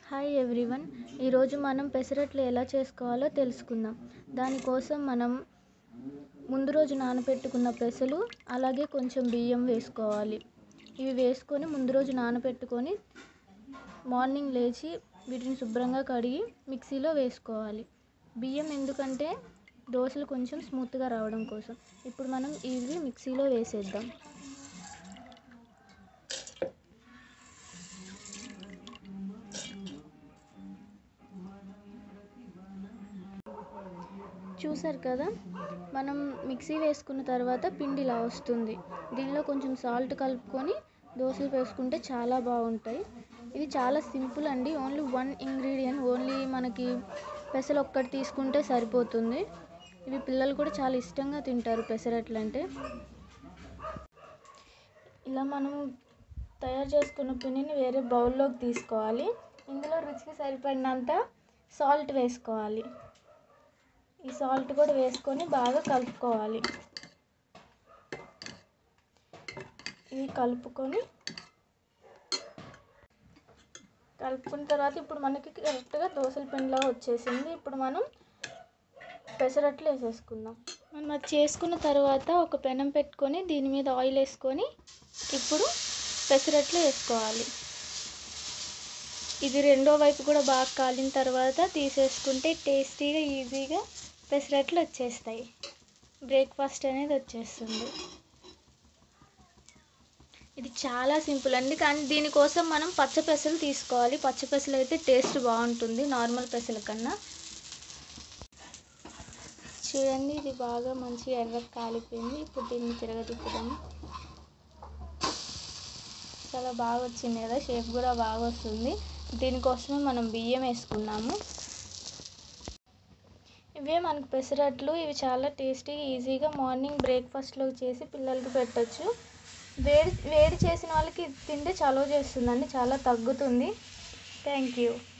hi everyone ఈరోజు మనం పెసరట్లు ఎలా చేసుకోవాలో తెలుసుకుందాం దానికోసం మనం ముందు రోజు నానబెట్టుకున్న పెసలు అలాగే కొంచెం బియ్యం వేసుకోవాలి ఇవి వేసుకొని ముందు రోజు నానబెట్టుకొని మార్నింగ్ లేచి వీటిని శుభ్రంగా కడిగి మిక్సీలో వేసుకోవాలి బియ్యం ఎందుకంటే దోశలు కొంచెం స్మూత్గా రావడం కోసం ఇప్పుడు మనం ఇవి మిక్సీలో వేసేద్దాం చూసారు కదా మనం మిక్సీ వేసుకున్న తర్వాత పిండి ఇలా వస్తుంది దీనిలో కొంచెం సాల్ట్ కలుపుకొని దోశలు వేసుకుంటే చాలా బాగుంటాయి ఇది చాలా సింపుల్ అండి ఓన్లీ వన్ ఇంగ్రీడియంట్ ఓన్లీ మనకి పెసలు ఒక్కటి తీసుకుంటే సరిపోతుంది ఇవి పిల్లలు కూడా చాలా ఇష్టంగా తింటారు పెసరట్లు అంటే ఇలా మనం తయారు చేసుకున్న పిండిని వేరే బౌల్లోకి తీసుకోవాలి ఇందులో రుచికి సరిపడినంత సాల్ట్ వేసుకోవాలి ఈ సాల్ట్ కూడా వేసుకొని బాగా కలుపుకోవాలి ఇది కలుపుకొని కలుపుకున్న తర్వాత ఇప్పుడు మనకి కరెక్ట్గా దోశల పిండిలా వచ్చేసింది ఇప్పుడు మనం పెసరట్లు వేసేసుకుందాం మనం అది చేసుకున్న తర్వాత ఒక పెనం పెట్టుకొని దీని మీద ఆయిల్ వేసుకొని ఇప్పుడు పెసరట్లు వేసుకోవాలి ఇది రెండో వైపు కూడా బాగా కాలిన తర్వాత తీసేసుకుంటే టేస్టీగా ఈజీగా పెసరట్లు వచ్చేస్తాయి బ్రేక్ఫాస్ట్ అనేది వచ్చేస్తుంది ఇది చాలా సింపుల్ అండి కానీ దీనికోసం మనం పచ్చ పెసలు తీసుకోవాలి పచ్చ పెసలు అయితే టేస్ట్ బాగుంటుంది నార్మల్ పెసల కన్నా చూడండి ఇది బాగా మంచిగా ఎర్రగా కాలిపోయింది ఇప్పుడు దీన్ని తిరగతిప్పుదాము చాలా బాగా వచ్చింది కదా షేప్ కూడా బాగా వస్తుంది దీనికోసమే మనం బియ్యం వేసుకున్నాము ఇవే మనకు పెసరట్లు ఇవి చాలా టేస్టీ ఈజీగా మార్నింగ్ బ్రేక్ఫాస్ట్లో చేసి పిల్లలకి పెట్టచ్చు వేడి వేడి చేసిన వాళ్ళకి ఇది తింటే చలువ చేస్తుందండి చాలా తగ్గుతుంది థ్యాంక్ యూ